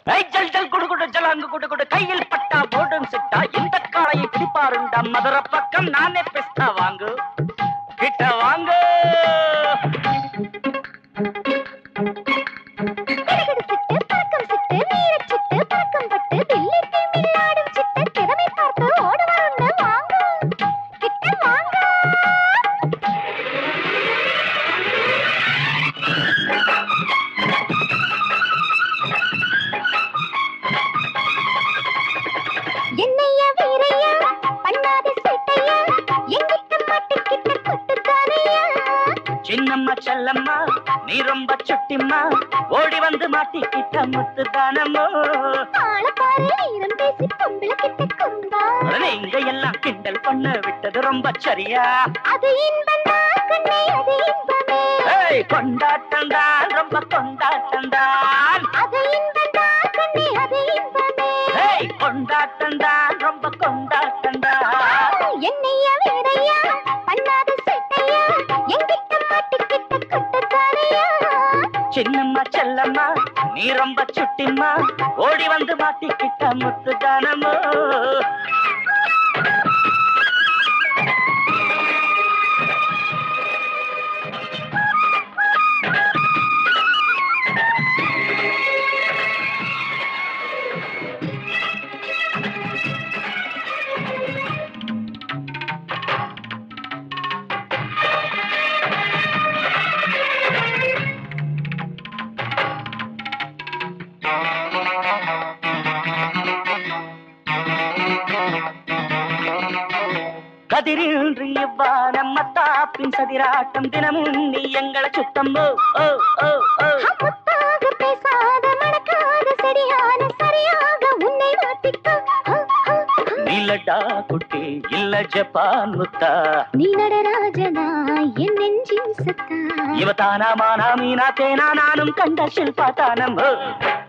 ஐ, ஜல் ஜல் குடு குடு ஜலாங்கு குடு குடு கையில் பட்டா போடும் சிட்டா இந்த காளையை பிடிப்பாருண்டா மதுர பக்கம் நானே பெஸ்டா வாங்கு கிட்ட வாங்கு கிடுகிடு சிட்டு பறக்கும் சிட்டு நீரச் சிட்டு பறக்கும் பட்டு தில்லிக்கு மின்னாடும் சிட்டு திறமை பார்த்து ஓட வரும்னு வாங்க கிட்ட வாங்க என்னையா வீரையா பண்ணாத சேட்டையா எங்கிட்ட மாட்டிக்கிட்ட கொட்டுத்தானையா சின்னம்மா செல்லம்மா நீ ரொம்ப சுட்டிம்மா ஓடி வந்து மாட்டிக்கிட்ட முத்து தானமோ ஆள பாரு ஈரம் பேசி பொம்பளை கிட்ட கும்பா உடனே இங்க எல்லாம் கிண்டல் பண்ண விட்டது ரொம்ப சரியா அது இன்பந்தா கண்ணே அது இன்பமே ஏய் கொண்டாட்டம் தான் ரொம்ப கொண்டாட்டம் தான் அது இன்பந்தா கண்ணே அது இன்பமே ஏய் கொண்டாட்டம் தான் ரொம்ப கொண்டாட்டம் தான் என்னையா வேறையா பண்ணாத சேட்டையா எங்கிட்ட மாட்டிக்கிட்ட கொட்டுத்தானையா சின்னம்மா செல்லம்மா நீ ரொம்ப சுட்டிம்மா ஓடி வந்து மாட்டிக்கிட்ட முத்து தானமோ கதிரின்றி இவ்வானம் மத்தாப்பின் சதிராட்டம் தினமும் நீ எங்களை சுத்தம்போ ஓ ஓ ஓ முத்தாக பேசாத மணக்காத செடியான சரியாக உன்னை மாட்டிக்கோ ஹ, ஹ, ஹ. நீலடா குட்டி இல்ல ஜப்பான் முத்தா நீ நடராஜனா என் நெஞ்சின் சத்தா இவ தானா மானா மீனா தேனா நானும் கண்ட ஷில்பா தானம் ஓ.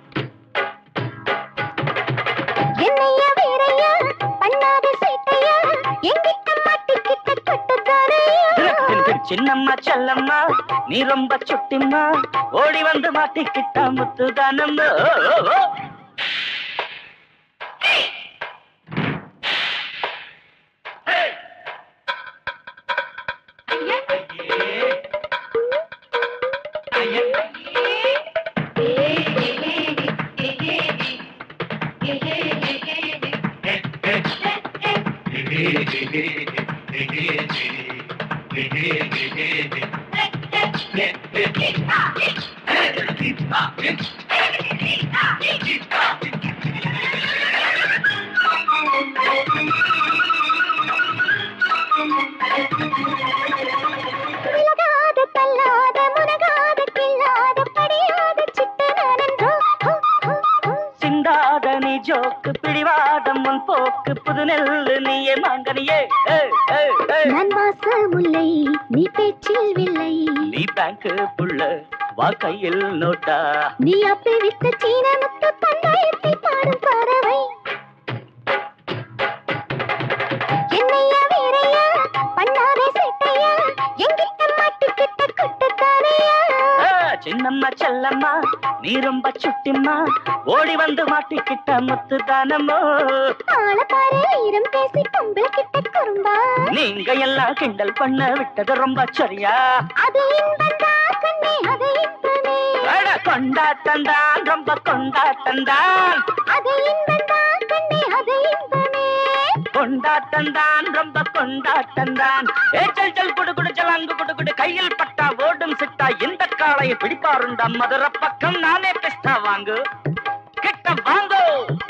என்னையா வீரையா பண்ணாத சேட்டையா எங்கிட்ட மாட்டிக்கிட்ட கொட்டுத்தானையா திரு, திரு, திரு, சின்னம்மா செல்லம்மா நீ ரொம்ப சுட்டிம்மா ஓடி வந்து மாட்டிக்கிட்ட முத்து தானம் ஓ, ஓ, ஓ. விலகாத தள்ளாத முனகாத கில்லாத படியாத சிட்டு நானன்றோ ஹோ, ஹோ, ஹோ. சிந்தாத நீ ஜோக்கு பிடிவாதம் முன் போக்கு புது நெல்லு நீயே மாங்கனியே ஏய், ஏய், ஏய். நான் வாச முல்லை நீ பேச்சில் வில்லை நீ பேங்க் புள்ள வா கையில் நோட்டா நீ அப்பி வித்த சீன முத்து பந்தாயத்தை பாடும் பறவை என்னையா வீரையா பண்ணாதே சேட்டையா எங்கிட்ட மாட்டிக்கிட்ட கொட்டுத்தானையா ஆ, சின்னம்மா செல்லம்மா நீ ரொம்ப சுட்டிம்மா ஓடி வந்து மாட்டிக்கிட்ட முத்து தானமோ ஆள பாரு ஈரம் பேசி பொம்பளை கிட்ட குறும்பா நீங்க எல்லாம் கிண்டல் பண்ண விட்டது ரொம்ப சரியா அது இன்பந்தா கண்ணே அது இன்பமே அட, கொண்டாட்டம் தான் ரொம்ப கொண்டாட்டம் தான் அது இன்பந்தா கண்ணே அது இன்பமே கொண்டாட்டம் தான் ரொம்ப கொண்டாட்டம் தான் ஏ சல் சல் குடு குடு சலாங்கு குடு குடு கையில் பட்டா ஓடும் சிட்டா இந்த காளையை பிடிப்பாருண்டா மதுரை பக்கம் நானே பெஸ்டா வாங்கு கிட்ட வாங்கோ